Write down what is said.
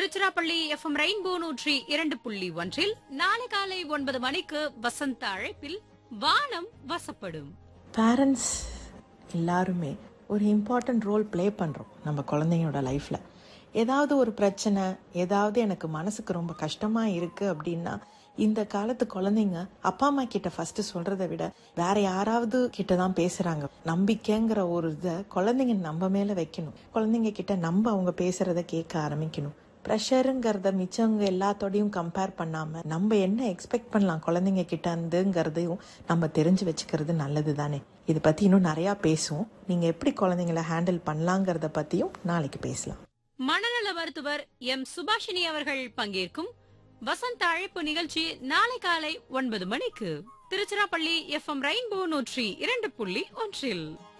Tiruchirappalli FM rainbow நூற்றி இரண்டு புள்ளி ஒன்றில் நாளை காலை ஒன்பது மணிக்கு வசந்த அழைப்பில் வானம் வசப்படும் பேரண்ட்ஸ் எல்லாருமே ஒரு இம்பார்ட்டன்ட் ரோல் ப்ளே பண்ணுறோம் நம்ம குழந்தைங்களோட லைஃப்பில் ஏதாவது ஒரு பிரச்சனை ஏதாவது எனக்கு மனசுக்கு ரொம்ப கஷ்டமாக இருக்குது அப்படின்னா இந்த காலத்து குழந்தைங்க அப்பா அம்மா கிட்ட ஃபர்ஸ்ட் சொல்றதை விட வேற யாராவது கிட்ட தான் பேசுறாங்க நம்பிக்கைங்கிற ஒரு இதை குழந்தைங்க நம்ம மேல வைக்கணும் குழந்தைங்க கிட்ட நம்ம அவங்க பேசுறத கேட்க ஆரம்பிக்கணும் ப்ரெஷருங்கிறத மிச்சவங்க எல்லாத்தோடையும் கம்பேர் பண்ணாம நம்ம என்ன எக்ஸ்பெக்ட் பண்ணலாம் குழந்தைங்க கிட்ட இருந்துங்கிறதையும் நம்ம தெரிஞ்சு வச்சுக்கிறது நல்லது தானே இதை பத்தி இன்னும் நிறைய பேசுவோம் நீங்க எப்படி குழந்தைங்கள ஹேண்டில் பண்ணலாங்கிறத பத்தியும் நாளைக்கு பேசலாம் மனநல மருத்துவர் எம் சுபாஷினி அவர்கள் பங்கேற்கும் வசந்த அழைப்பு நிகழ்ச்சி நாளை காலை ஒன்பது மணிக்கு திருச்சிராப்பள்ளி எஃப்எம் ரெயின்போ நூற்றி இரண்டு புள்ளி ஒன்றில்